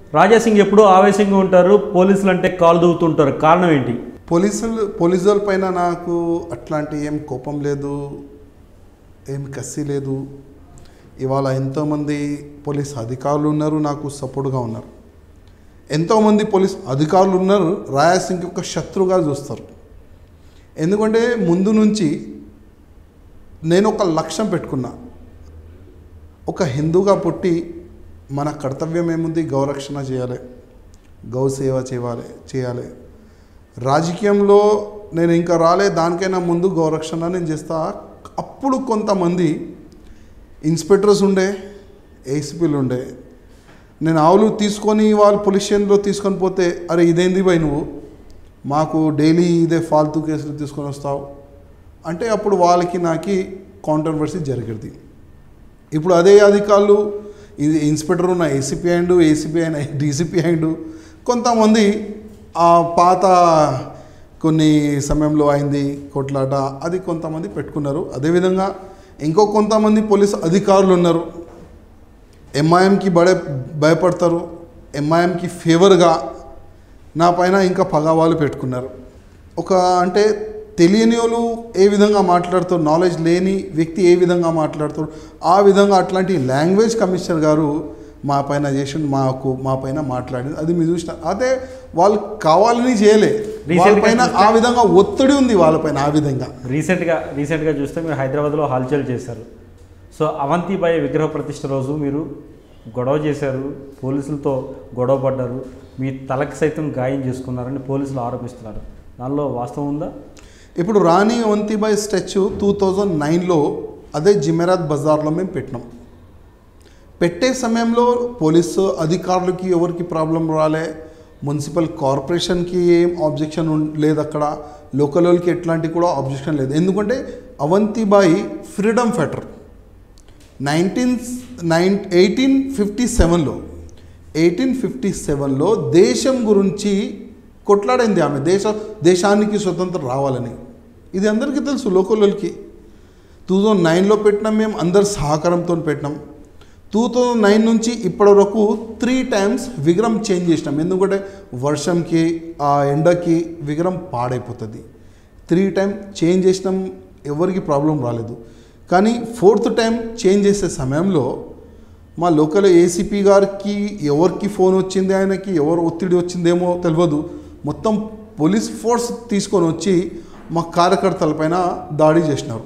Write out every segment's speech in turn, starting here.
రాజాసింగ్ ఎప్పుడూ ఆవేశంగా ఉంటారు పోలీసులు అంటే కాలు దూవుతుంటారు కారణం ఏంటి పోలీసులు పోలీసుల పైన నాకు అట్లాంటి ఏం కోపం లేదు ఏం కసి లేదు ఇవాళ ఎంతోమంది పోలీస్ అధికారులు ఉన్నారు నాకు సపోర్ట్గా ఉన్నారు ఎంతోమంది పోలీస్ అధికారులు ఉన్నారు రాయాసింగ్ యొక్క శత్రువుగా చూస్తారు ఎందుకంటే ముందు నుంచి నేను ఒక లక్ష్యం పెట్టుకున్నా ఒక హిందూగా పుట్టి మన కర్తవ్యం ఏముంది గౌరక్షణ చేయాలి గౌ సేవ చేయాలి చేయాలి రాజకీయంలో నేను ఇంకా రాలే దానికైనా ముందు గౌరక్షణ నేను చేస్తా అప్పుడు కొంతమంది ఇన్స్పెక్టర్స్ ఉండే ఏసీపీలు ఉండే నేను ఆవులు తీసుకొని వాళ్ళు పోలీస్ స్టేషన్లో తీసుకొని పోతే అరే ఇదేంది బై నువ్వు మాకు డైలీ ఇదే ఫాల్తూ కేసులు తీసుకొని వస్తావు అంటే అప్పుడు వాళ్ళకి నాకు కాంట్రవర్సీ జరిగేది ఇప్పుడు అదే అధికారులు ఇది ఇన్స్పెక్టర్ ఉన్న ఏసీపీ అయిండు ఏసీపీ అయిన డీసీపీ అయిండు కొంతమంది ఆ పాత కొన్ని సమయంలో అయింది కొట్లాట అది కొంతమంది పెట్టుకున్నారు అదేవిధంగా ఇంకో కొంతమంది పోలీస్ అధికారులు ఉన్నారు ఎంఐఎంకి బడే భయపడతారు ఎంఐఎంకి ఫేవర్గా నా పైన ఇంకా పగవాళ్ళు పెట్టుకున్నారు ఒక అంటే తెలియని వాళ్ళు ఏ విధంగా మాట్లాడతారు నాలెడ్జ్ లేని వ్యక్తి ఏ విధంగా మాట్లాడతారు ఆ విధంగా అట్లాంటి లాంగ్వేజ్ కమిషనర్ గారు మా పైన చేసి మాకు మా పైన మాట్లాడింది అది మీరు చూసిన అదే వాళ్ళు కావాలని చేయలే వాళ్ళపైన ఆ విధంగా ఒత్తిడి ఉంది వాళ్ళపైన ఆ విధంగా రీసెంట్గా రీసెంట్గా చూస్తే మీరు హైదరాబాద్లో హల్చల్ చేశారు సో అవంతిబాయి విగ్రహ ప్రతిష్ఠ రోజు మీరు గొడవ చేశారు పోలీసులతో గొడవ పడ్డారు మీ తలకు సైతం గాయం చేసుకున్నారని పోలీసులు ఆరోపిస్తున్నారు దానిలో వాస్తవం ఉందా ఇప్పుడు Rani Avantibai statue two thousand నైన్లో అదే జిమెరాత్ బజార్లో మేము పెట్టినాం పెట్టే సమయంలో పోలీసు అధికారులకి ఎవరికి ప్రాబ్లం రాలే మున్సిపల్ కార్పొరేషన్కి ఏం ఆబ్జెక్షన్ ఉన్- లేదు అక్కడ లోకల్ వాళ్ళకి ఎట్లాంటి కూడా ఆబ్జెక్షన్ లేదు ఎందుకంటే Avantibai freedom fighter nineteen nine eighteen fifty సెవెన్లో ఎయిటీన్ ఫిఫ్టీ సెవెన్లో దేశం గురించి కొట్లాడింది ఆమె దేశ దేశానికి స్వతంత్రం రావాలని ఇది అందరికీ తెలుసు లోకల్కి టూ థౌజండ్ నైన్లో పెట్టినాం మేము అందరి సహకారంతో పెట్టినాం టూ థౌజండ్ నైన్ నుంచి ఇప్పటి వరకు త్రీ టైమ్స్ విగ్రహం చేంజ్ చేసినాం ఎందుకంటే వర్షంకి ఆ ఎండకి విగ్రహం పాడైపోతుంది త్రీ టైం చేంజ్ చేసినాం ఎవరికి ప్రాబ్లం రాలేదు కానీ ఫోర్త్ టైం చేంజ్ చేసే సమయంలో మా లోకల్ ఏసీపీ గారికి ఎవరికి ఫోన్ వచ్చింది ఆయనకి ఎవరు ఒత్తిడి వచ్చిందేమో తెలియదు మొత్తం పోలీస్ ఫోర్స్ తీసుకొని వచ్చి మా కార్యకర్తలపైన దాడి చేసినారు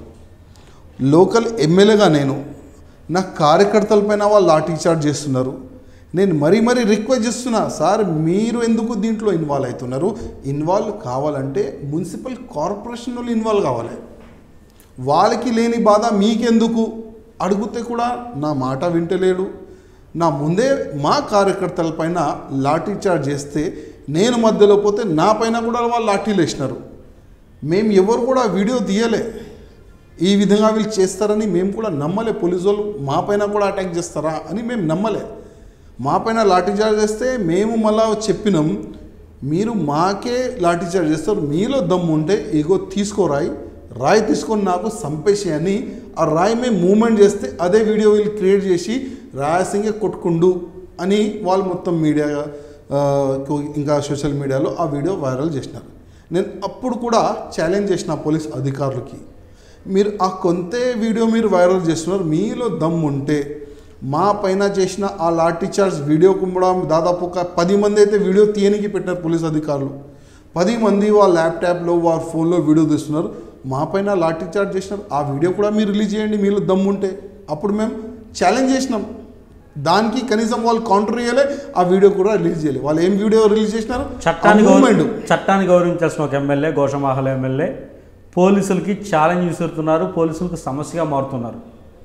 లోకల్ ఎమ్మెల్యేగా నేను నా కార్యకర్తలపైన వాళ్ళు లాఠీ చార్జ్ చేస్తున్నారు నేను మరీ మరీ రిక్వెస్ట్ చేస్తున్నా సార్ మీరు ఎందుకు దీంట్లో ఇన్వాల్వ్ అవుతున్నారు ఇన్వాల్వ్ కావాలంటే మున్సిపల్ కార్పొరేషన్ వాళ్ళు ఇన్వాల్వ్ కావాలి వాళ్ళకి లేని బాధ మీకెందుకు అడిగితే కూడా నా మాట వింటలేడు నా ముందే మా కార్యకర్తలపైన లాఠీ చార్జ్ చేస్తే నేను మధ్యలో పోతే నా పైన కూడా వాళ్ళు లాఠీలు వేసినారు మేము ఎవరు కూడా వీడియో తీయలే ఈ విధంగా వీళ్ళు చేస్తారని మేము కూడా నమ్మలే పోలీసు వాళ్ళు మా పైన కూడా అటాక్ చేస్తారా అని మేము నమ్మలే మా పైన లాఠీచార్జ్ చేస్తే మేము మళ్ళా చెప్పినాం మీరు మాకే లాఠీచార్జ్ చేస్తారు మీలో దమ్ము ఉంటే ఇగో తీసుకోరాయి రాయి తీసుకొని నాకు సంపేసి అని ఆ రాయి మేము మూమెంట్ చేస్తే అదే వీడియో వీళ్ళు క్రియేట్ చేసి రాయసింగే కొట్టుకుండు అని వాళ్ళు మొత్తం మీడియా ఆ, ఇంకా సోషల్ మీడియాలో ఆ వీడియో వైరల్ చేసినారు నేను అప్పుడు కూడా ఛాలెంజ్ చేసిన పోలీస్ అధికారులకి మీరు ఆ కొంతే వీడియో మీరు వైరల్ చేస్తున్నారు మీలో దమ్ము ఉంటే మా పైన చేసిన ఆ లాఠీ చార్జ్ వీడియో కూడా దాదాపు ఒక పది మంది అయితే వీడియో తీయనికి పెట్టినారు పోలీస్ అధికారులు పది మంది వాళ్ళ ల్యాప్టాప్లో వాళ్ళ ఫోన్లో వీడియో తీస్తున్నారు మా పైన లాఠీ చార్జ్ చేసినారు ఆ వీడియో కూడా మీరు రిలీజ్ చేయండి మీలో దమ్ము ఉంటే అప్పుడు మేము ఛాలెంజ్ చేసినాం దానికి కనీసం వాళ్ళు కౌంటర్ చేయలే ఆ వీడియో కూడా రిలీజ్ చేయలేదు వాళ్ళు ఏం వీడియో రిలీజ్ చేసినారు చట్టాన్ని మూమెంట్ గౌరవ చట్టాన్ని గౌరవించాల్సిన ఒక ఎమ్మెల్యే గోషమాహల ఎమ్మెల్యే పోలీసులకి ఛాలెంజ్ విసురుతున్నారు పోలీసులకు సమస్యగా మారుతున్నారు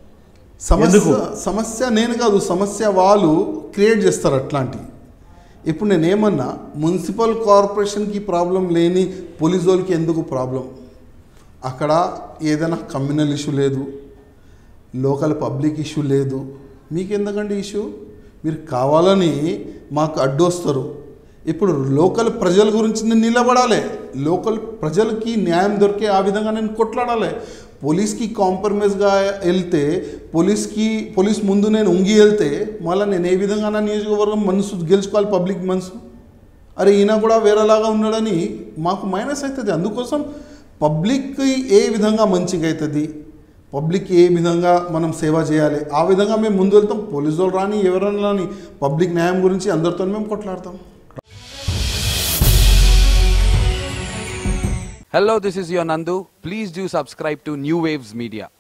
ఎందుకు? సమస్య సమస్య నేను కాదు సమస్య వాళ్ళు క్రియేట్ చేస్తారు అట్లాంటి ఇప్పుడు నేను ఏమన్నా మున్సిపల్ కార్పొరేషన్కి ప్రాబ్లం లేని పోలీస్ వాళ్ళకి ఎందుకు ప్రాబ్లం అక్కడ ఏదైనా కమ్యూనల్ ఇష్యూ లేదు లోకల్ పబ్లిక్ ఇష్యూ లేదు మీకు ఎందుకండి ఇష్యూ మీరు కావాలని మాకు అడ్డు వస్తారు ఇప్పుడు లోకల్ ప్రజల గురించి నేను నిలబడాలి లోకల్ ప్రజలకి న్యాయం దొరికే ఆ విధంగా నేను కొట్లాడాలి పోలీస్కి కాంప్రమైజ్గా వెళ్తే పోలీస్కి పోలీస్ ముందు నేను ఉంగి వెళ్తే మళ్ళీ నేను ఏ విధంగా నా నియోజకవర్గం మనసు గెలుచుకోవాలి పబ్లిక్ మనసు అరే ఈయన కూడా వేరేలాగా ఉన్నాడని మాకు మైనస్ అవుతుంది అందుకోసం పబ్లిక్కి ఏ విధంగా మంచిగా అవుతుంది పబ్లిక్ ఏ విధంగా మనం సేవ చేయాలి ఆ విధంగా మేము ముందు వెళ్తాం పోలీసు వాళ్ళు రాని ఎవరైనా రాని పబ్లిక్ న్యాయం గురించి అందరితో మేము కొట్లాడతాం Hello, this is your Nandu. Please do subscribe to New Waves Media.